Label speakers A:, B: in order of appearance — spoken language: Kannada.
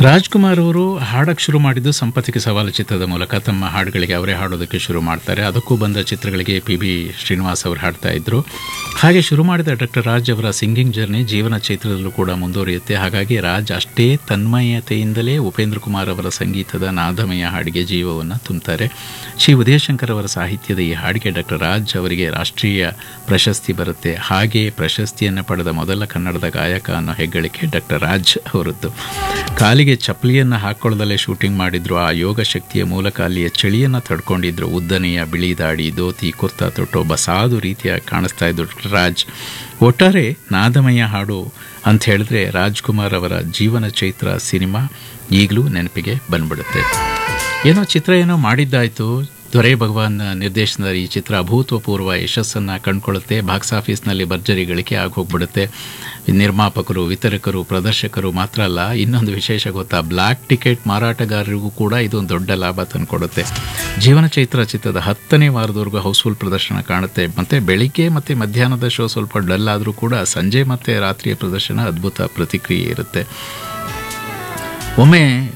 A: ರಾಜ್ಕುಮಾರ್ ಅವರು ಹಾಡಕ್ಕೆ ಶುರು ಮಾಡಿದ್ದು ಸಂಪತ್ತಿಗೆ ಸವಾಲು ಚಿತ್ರದ ಮೂಲಕ ತಮ್ಮ ಹಾಡುಗಳಿಗೆ ಅವರೇ ಹಾಡೋದಕ್ಕೆ ಶುರು ಮಾಡ್ತಾರೆ ಅದಕ್ಕೂ ಬಂದ ಚಿತ್ರಗಳಿಗೆ ಪಿ ಬಿ ಶ್ರೀನಿವಾಸ್ ಅವರು ಹಾಡ್ತಾ ಇದ್ರು ಹಾಗೆ ಶುರು ಮಾಡಿದ ಡಾಕ್ಟರ್ ರಾಜ್ ಅವರ ಸಿಂಗಿಂಗ್ ಜರ್ನಿ ಜೀವನ ಚೈತ್ರದಲ್ಲೂ ಕೂಡ ಮುಂದುವರಿಯುತ್ತೆ ಹಾಗಾಗಿ ರಾಜ್ ಅಷ್ಟೇ ತನ್ಮಯತೆಯಿಂದಲೇ ಉಪೇಂದ್ರ ಕುಮಾರ್ ಅವರ ಸಂಗೀತದ ನಾದಮಯ ಹಾಡಿಗೆ ಜೀವವನ್ನು ತುಂಬುತ್ತಾರೆ ಶ್ರೀ ಉದಯಶಂಕರ್ ಅವರ ಸಾಹಿತ್ಯದ ಈ ಹಾಡಿಗೆ ಡಾಕ್ಟರ್ ರಾಜ್ ಅವರಿಗೆ ರಾಷ್ಟ್ರೀಯ ಪ್ರಶಸ್ತಿ ಬರುತ್ತೆ ಹಾಗೆ ಪ್ರಶಸ್ತಿಯನ್ನು ಪಡೆದ ಮೊದಲ ಕನ್ನಡದ ಗಾಯಕ ಅನ್ನೋ ಹೆಗ್ಗಳಿಕೆ ಡಾಕ್ಟರ್ ರಾಜ್ ಅವರದ್ದು ಕಾಲಿಗೆ ಚಪ್ಪಲಿಯನ್ನು ಹಾಕೊಳ್ಳದಲ್ಲೇ ಶೂಟಿಂಗ್ ಮಾಡಿದ್ರು ಆ ಯೋಗ ಶಕ್ತಿಯ ಮೂಲಕ ಅಲ್ಲಿಯ ಚಳಿಯನ್ನು ತಡ್ಕೊಂಡಿದ್ರು ಉದ್ದನೆಯ ಬಿಳಿ ದಾಡಿ ಧೋತಿ ಕುರ್ತಾ ತೊಟ್ಟು ಒಬ್ಬ ಸಾಧು ರೀತಿಯ ಕಾಣಿಸ್ತಾ ಇದ್ರು ಡಾಕ್ಟರ್ ರಾಜ್ ಒಟ್ಟಾರೆ ನಾದಮಯ ಹಾಡು ಅಂತ ಹೇಳಿದ್ರೆ ರಾಜ್ಕುಮಾರ್ ಅವರ ಜೀವನ ಚೈತ್ರ ಸಿನಿಮಾ ಈಗಲೂ ನೆನಪಿಗೆ ಬಂದ್ಬಿಡುತ್ತೆ ಏನೋ ಚಿತ್ರ ಏನೋ ಮಾಡಿದ್ದಾಯಿತು ದೊರೆ ಭಗವಾನ್ ನಿರ್ದೇಶನದ ಈ ಚಿತ್ರ ಅಭೂತಪೂರ್ವ ಯಶಸ್ಸನ್ನು ಕಂಡುಕೊಳ್ಳುತ್ತೆ ಬಾಕ್ಸ್ ಆಫೀಸ್ನಲ್ಲಿ ಭರ್ಜರಿ ಗಳಿಕೆ ಆಗಿ ಹೋಗ್ಬಿಡುತ್ತೆ ನಿರ್ಮಾಪಕರು ವಿತರಕರು ಪ್ರದರ್ಶಕರು ಮಾತ್ರ ಅಲ್ಲ ಇನ್ನೊಂದು ವಿಶೇಷ ಗೊತ್ತಾ ಬ್ಲ್ಯಾಕ್ ಟಿಕೆಟ್ ಮಾರಾಟಗಾರರಿಗೂ ಕೂಡ ಇದು ಒಂದು ದೊಡ್ಡ ಲಾಭ ತಂದುಕೊಡುತ್ತೆ ಜೀವನ ಚೈತ್ರ ಚಿತ್ರದ ಹತ್ತನೇ ವಾರದವರೆಗೂ ಹೌಸ್ಫುಲ್ ಪ್ರದರ್ಶನ ಕಾಣುತ್ತೆ ಮತ್ತು ಬೆಳಿಗ್ಗೆ ಮತ್ತು ಮಧ್ಯಾಹ್ನದ ಶೋ ಸ್ವಲ್ಪ ಡಲ್ ಆದರೂ ಕೂಡ ಸಂಜೆ ಮತ್ತು ರಾತ್ರಿಯ ಪ್ರದರ್ಶನ ಅದ್ಭುತ ಪ್ರತಿಕ್ರಿಯೆ ಇರುತ್ತೆ ಒಮ್ಮೆ